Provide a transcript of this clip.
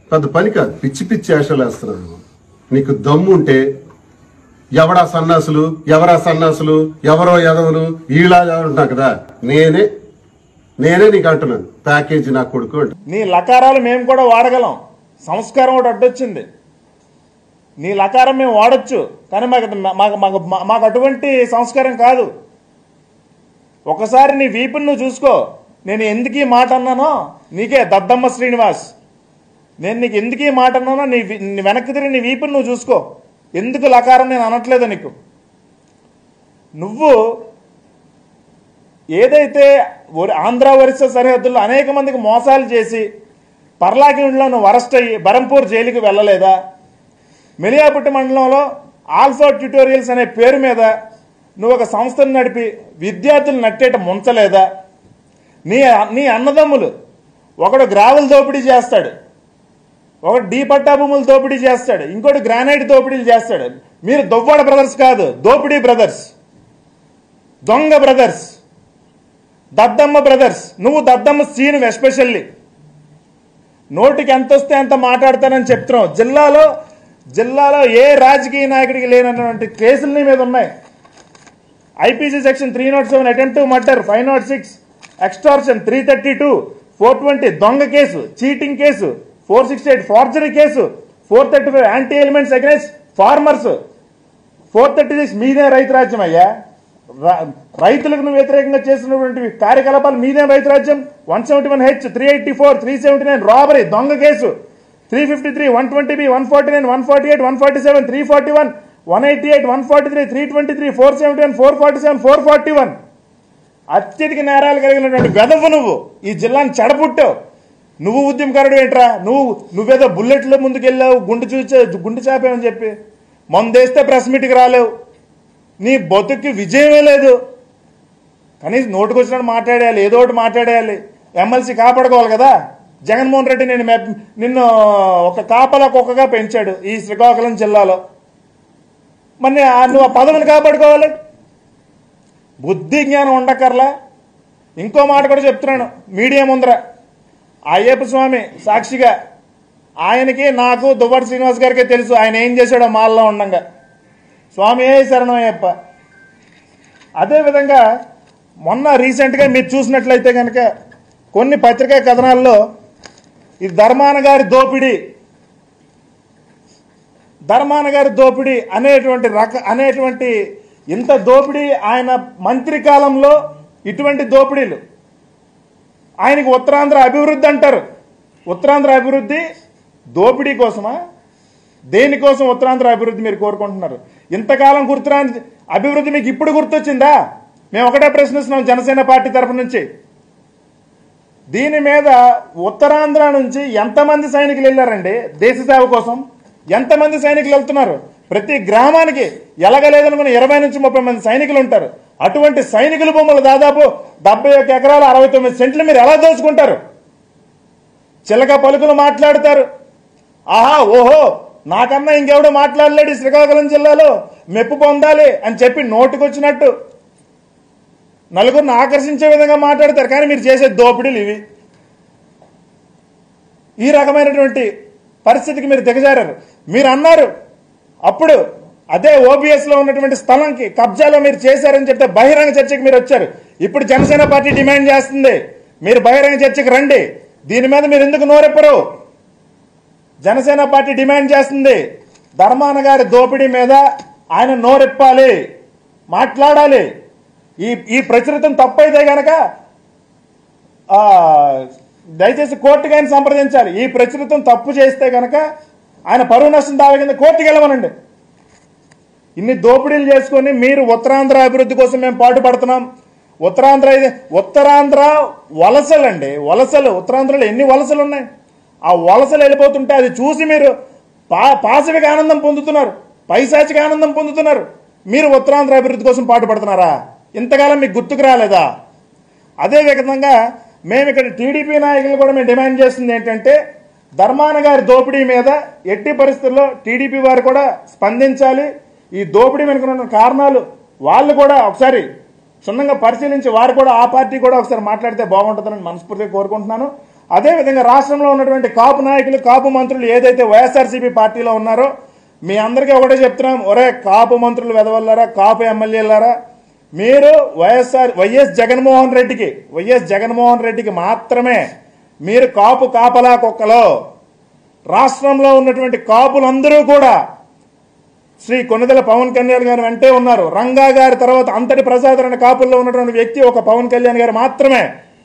పెద్ద పని కాదు పిచ్చి పిచ్చి వేషాలు వేస్తున్నాను నీకు దమ్ము ఉంటే ఎవడా సన్నాసులు ఎవరా సన్నాసులు ఎవరో ఎదవలు ఈలా అంటున్నా కదా నేనే నేనే నీకు అంటున్నాను ప్యాకేజీ నా కొడుకు అంటు నీ లకారాలు మేము కూడా వాడగలం సంస్కారం ఒకటి అడ్డొచ్చింది నీ లకారం మేము వాడొచ్చు కానీ మాకు మాకు మాకు మాకు అటువంటి సంస్కారం కాదు ఒకసారి నీ వీపుని నువ్వు చూసుకో నేను ఎందుకు ఈ మాట అన్నానో నీకే దద్దమ్మ శ్రీనివాస్ నేను నీకు ఎందుకు ఈ మాట అన్నానో నీ వి- నీ వెనక్కి తిరిగి నీ వీపుని నువ్వు చూసుకో ఎందుకు లకారం నేను అనట్లేదు నీకు నువ్వు ఏదైతే ఒరి- ఆంధ్ర ఒరిస్సా సరిహద్దుల్లో అనేక మందికి మోసాలు చేసి పర్లాకిండ్లో నువ్వు అరెస్ట్ అయ్యి బరంపూర్ జైలుకి వెళ్ళలేదా మెలియాపుట్టి మండలంలో ఆల్ఫా ట్యూటోరియల్స్ అనే పేరు మీద నువ్వు ఒక సంస్థను నడిపి విద్యార్థులు నట్టేట ముంచలేదా నీ నీ అన్నదమ్ములు ఒకడు గ్రావెల్ దోపిడీ చేస్తాడు ఒకడు డీ పట్టా భూములు దోపిడీ చేస్తాడు ఇంకోటి గ్రానైట్ దోపిడీలు చేస్తాడు మీరు దొవ్వాడ బ్రదర్స్ కాదు దోపిడీ బ్రదర్స్ దొంగ బ్రదర్స్ దద్దమ్మ బ్రదర్స్ నువ్వు దద్దమ్మ సీన్ ఎస్పెషల్లీ నోటికి ఎంత వస్తే అంత మాట్లాడతానని చెప్తున్నావు జిల్లాలో జిల్లాలో ఏ రాజకీయ నాయకుడికి లేనటువంటి కేసులు నీ మీద ఉన్నాయి IPC section three not seven attempt murder five not six extortion three thirty two four twenty దొంగ case cheating case four sixty eight forgery case four thirty five anti elements against farmers four thirty six మీదే రైతు రాజ్యం అయ్యా ర- రైతులకు నువ్వు వ్యతిరేకంగా చేస్తున్నటువంటి కార్యకలాపాలు మీదే రైతు రాజ్యం one seventy one H three eighty four three seventy nine robbery దొంగ case three fifty three one twenty B one forty nine one forty eight one forty seven three forty one one eighty eight one forty three three twenty three four seventy one four forty seven four forty one అత్యధిక నేరాలు కలిగినటువంటి వెదవు నువ్వు ఈ జిల్లాని చెడపుట్టావు నువ్వు ఉద్యమకారుడు ఏంట్రా నువ్వు నువ్వేదో బుల్లెట్లో ముందుకెళ్ళావు గుండు చూచే గుండు చాపావని చెప్పి మందేస్తే ప్రెస్ మీట్కి రాలేవు నీ బతుక్కి విజయమే లేదు కనీసం నోటుకొచ్చినట్టు మాట్లాడేయాలి ఏదో ఒకటి మాట్లాడేయాలి ఎమ్మెల్సీ కాపాడుకోవాలి కదా జగన్మోహన్ రెడ్డి నేను మెప్- నిన్ను ఒక కాపలా కుక్కగా పెంచాడు ఈ శ్రీకాకుళం జిల్లాలో మరి ఆ- నువ్వు ఆ పదవిని కాపాడుకోవాలి బుద్ధి జ్ఞానం ఉండకర్లా ఇంకో మాట కూడా చెప్తున్నాను మీడియా ముందర అయ్యప్ప స్వామి సాక్షిగా ఆయనకి నాకు దువ్వాడి శ్రీనివాస్ గారికి తెలుసు ఆయన ఏం చేశాడో మాల్లో ఉండంగా స్వామి ఏ శరణం అయ్యప్ప అదేవిధంగా మొన్న రీసెంట్గా మీరు చూసినట్లయితే కనుక కొన్ని పత్రికా కథనాల్లో ఇది ధర్మాన గారి దోపిడీ ధర్మాన గారి దోపిడీ అనేటువంటి రక అనేటువంటి ఇంత దోపిడీ ఆయన మంత్రి కాలంలో ఇటువంటి దోపిడీలు ఆయనకి ఉత్తరాంధ్ర అభివృద్ధి అంటారు ఉత్తరాంధ్ర అభివృద్ధి దోపిడీ కోసమా దేనికోసం ఉత్తరాంధ్ర అభివృద్ధి మీరు కోరుకుంటున్నారు ఇంతకాలం గుర్తురాని అభివృద్ధి మీకు ఇప్పుడు గుర్తొచ్చిందా మేము ఒకటే ప్రశ్నిస్తున్నాం జనసేన పార్టీ తరఫు నుంచి దీని మీద ఉత్తరాంధ్ర నుంచి ఎంతమంది సైనికులు వెళ్ళారండి దేశ సేవ కోసం ఎంతమంది సైనికులు వెళ్తున్నారు ప్రతి గ్రామానికి ఎలగలేదనుకున్న ఇరవై నుంచి ముప్పై మంది సైనికులు ఉంటారు అటువంటి సైనికుల భూములు దాదాపు డెబ్బై ఒక్క ఎకరాలు అరవై తొమ్మిది సెంట్లు మీరు ఎలా దోచుకుంటారు చిలక పలుకులు మాట్లాడతారు ఆహా ఓహో నాకన్నా ఇంకెవడు మాట్లాడలేడు ఈ శ్రీకాకుళం జిల్లాలో మెప్పు పొందాలి అని చెప్పి నోటుకొచ్చినట్టు నలుగురిని ఆకర్షించే విధంగా మాట్లాడతారు కానీ మీరు చేసే దోపిడీలు ఇవి ఈ రకమైనటువంటి పరిస్థితికి మీరు దిగజారారు మీరు అన్నారు అప్పుడు అదే ఓబీఎస్ లో ఉన్నటువంటి స్థలంకి కబ్జాలో మీరు చేశారని చెప్తే బహిరంగ చర్చకి మీరు వచ్చారు ఇప్పుడు జనసేన పార్టీ డిమాండ్ చేస్తుంది మీరు బహిరంగ చర్చకి రండి దీని మీద మీరు ఎందుకు నోరెప్పరు జనసేన పార్టీ డిమాండ్ చేస్తుంది ధర్మాన గారి దోపిడీ మీద ఆయన నోరెప్పాలి మాట్లాడాలి ఈ ఈ ప్రచురితం తప్పైతే గనక ఆ, దయచేసి కోర్టుకి ఆయన సంప్రదించాలి ఈ ప్రచురితం తప్పు చేస్తే గనక ఆయన పరువు నష్టం దావా కింద కోర్టుకి వెళ్ళమనండి ఇన్ని దోపిడీలు చేసుకొని మీరు ఉత్తరాంధ్ర అభివృద్ధి కోసం మేము పాటుపడుతున్నాం ఉత్తరాంధ్ర ఇది ఉత్తరాంధ్ర వలసలండి వలసలు ఉత్తరాంధ్రలో ఎన్ని వలసలు ఉన్నాయి ఆ వలసలు వెళ్ళిపోతుంటే అది చూసి మీరు పా పాశవిక ఆనందం పొందుతున్నారు పైశాచిక ఆనందం పొందుతున్నారు మీరు ఉత్తరాంధ్ర అభివృద్ధి కోసం పాటుపడుతున్నారా ఇంతకాలం మీకు గుర్తుకు రాలేదా అదే విధంగా మేము ఇక్కడ టీడీపీ నాయకులు కూడా మేము డిమాండ్ చేస్తుంది ఏంటంటే ధర్మాన గారి దోపిడీ మీద ఎట్టి పరిస్థితుల్లో టీడీపీ వారు కూడా స్పందించాలి ఈ దోపిడీ వెనుక ఉన్న కారణాలు వాళ్ళు కూడా ఒకసారి క్షుణ్ణంగా పరిశీలించి వారు కూడా ఆ పార్టీ కూడా ఒకసారి మాట్లాడితే బాగుంటుందని మనస్ఫూర్తిగా కోరుకుంటున్నాను అదేవిధంగా రాష్ట్రంలో ఉన్నటువంటి కాపు నాయకులు కాపు మంత్రులు ఏదైతే వైఎస్ఆర్సీపీ పార్టీలో ఉన్నారో మీ అందరికీ ఒకటే చెప్తున్నాం ఒరే కాపు మంత్రులు వెదవల్లారా కాపు ఎమ్మెల్యేలారా మీరు వైఎస్ఆర్ వైఎస్ జగన్మోహన్ రెడ్డికి వైఎస్ జగన్మోహన్ రెడ్డికి మాత్రమే మీరు కాపు కాపలా కుక్కలో రాష్ట్రంలో ఉన్నటువంటి కాపులందరూ కూడా శ్రీ కొన్నిదెల పవన్ కళ్యాణ్ గారు వెంటే ఉన్నారు రంగా గారి తర్వాత అంతటి ప్రజాదరణ కాపుల్లో ఉన్నటువంటి వ్యక్తి ఒక పవన్ కళ్యాణ్ గారు మాత్రమే